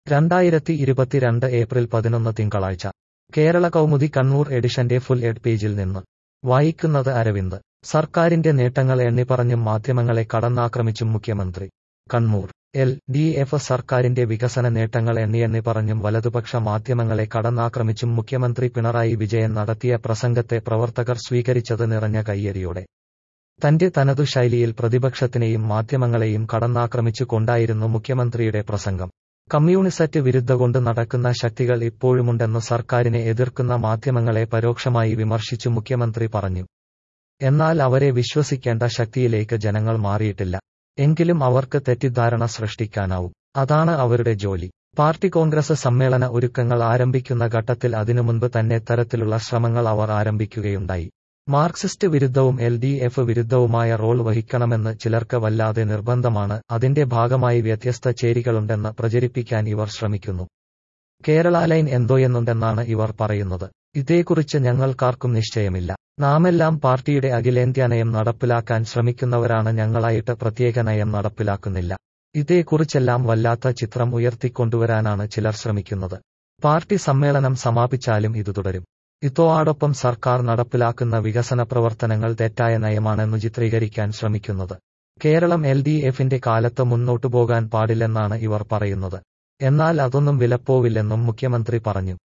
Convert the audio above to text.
രണ്ടായിരത്തി ഇരുപത്തിരണ്ട് ഏപ്രിൽ പതിനൊന്ന് തിങ്കളാഴ്ച കേരള കൗമുദി കണ്ണൂർ എഡിഷന്റെ ഫുൾ എഡ് പേജിൽ നിന്ന് വായിക്കുന്നത് അരവിന്ദ് സർക്കാരിന്റെ നേട്ടങ്ങൾ എണ്ണിപ്പറഞ്ഞും മാധ്യമങ്ങളെ കടന്നാക്രമിച്ചും മുഖ്യമന്ത്രി കണ്ണൂർ എൽ ഡി എഫ് സർക്കാരിന്റെ വികസന നേട്ടങ്ങൾ എണ്ണിയെണ്ണി പറഞ്ഞും വലതുപക്ഷ മാധ്യമങ്ങളെ കടന്നാക്രമിച്ചും മുഖ്യമന്ത്രി പിണറായി വിജയൻ നടത്തിയ പ്രസംഗത്തെ പ്രവർത്തകർ സ്വീകരിച്ചത് നിറഞ്ഞ കയ്യടിയോടെ തന്റെ തനതു ശൈലിയിൽ പ്രതിപക്ഷത്തിനെയും മാധ്യമങ്ങളെയും കടന്നാക്രമിച്ചു കൊണ്ടായിരുന്നു മുഖ്യമന്ത്രിയുടെ പ്രസംഗം കമ്മ്യൂണിസറ്റ് വിരുദ്ധ കൊണ്ട് നടക്കുന്ന ശക്തികൾ ഇപ്പോഴുമുണ്ടെന്ന് സർക്കാരിനെ എതിർക്കുന്ന മാധ്യമങ്ങളെ പരോക്ഷമായി വിമർശിച്ചു മുഖ്യമന്ത്രി പറഞ്ഞു എന്നാൽ അവരെ വിശ്വസിക്കേണ്ട ശക്തിയിലേക്ക് ജനങ്ങൾ മാറിയിട്ടില്ല എങ്കിലും അവർക്ക് തെറ്റിദ്ധാരണ സൃഷ്ടിക്കാനാവും അതാണ് അവരുടെ ജോലി പാർട്ടി കോൺഗ്രസ് സമ്മേളന ഒരുക്കങ്ങൾ ആരംഭിക്കുന്ന ഘട്ടത്തിൽ അതിനു മുൻപ് തന്നെ തരത്തിലുള്ള ശ്രമങ്ങൾ അവർ ആരംഭിക്കുകയുണ്ടായി മാർക്സിസ്റ്റ് വിരുദ്ധവും എൽ ഡി എഫ് വിരുദ്ധവുമായ റോൾ വഹിക്കണമെന്ന് ചിലർക്ക് വല്ലാതെ നിർബന്ധമാണ് അതിന്റെ ഭാഗമായി വ്യത്യസ്ത ചേരികളുണ്ടെന്ന് പ്രചരിപ്പിക്കാൻ ഇവർ ശ്രമിക്കുന്നു കേരള ലൈൻ എന്തോയെന്നുണ്ടെന്നാണ് ഇവർ പറയുന്നത് ഇതേക്കുറിച്ച് ഞങ്ങൾക്കാർക്കും നിശ്ചയമില്ല നാമെല്ലാം പാർട്ടിയുടെ അഖിലേന്ത്യാ നയം നടപ്പിലാക്കാൻ ശ്രമിക്കുന്നവരാണ് ഞങ്ങളായിട്ട് പ്രത്യേക നയം നടപ്പിലാക്കുന്നില്ല ഇതേക്കുറിച്ചെല്ലാം വല്ലാത്ത ചിത്രം ഉയർത്തിക്കൊണ്ടുവരാനാണ് ചിലർ ശ്രമിക്കുന്നത് പാർട്ടി സമ്മേളനം സമാപിച്ചാലും ഇത് തുടരും ഇതോടൊപ്പം സർക്കാർ നടപ്പിലാക്കുന്ന വികസന പ്രവർത്തനങ്ങൾ തെറ്റായ നയമാണെന്ന് ചിത്രീകരിക്കാൻ ശ്രമിക്കുന്നത് കേരളം എൽ ഡി എഫിന്റെ കാലത്ത് മുന്നോട്ടു പോകാൻ പാടില്ലെന്നാണ് ഇവർ പറയുന്നത് എന്നാൽ അതൊന്നും വിലപ്പോവില്ലെന്നും മുഖ്യമന്ത്രി പറഞ്ഞു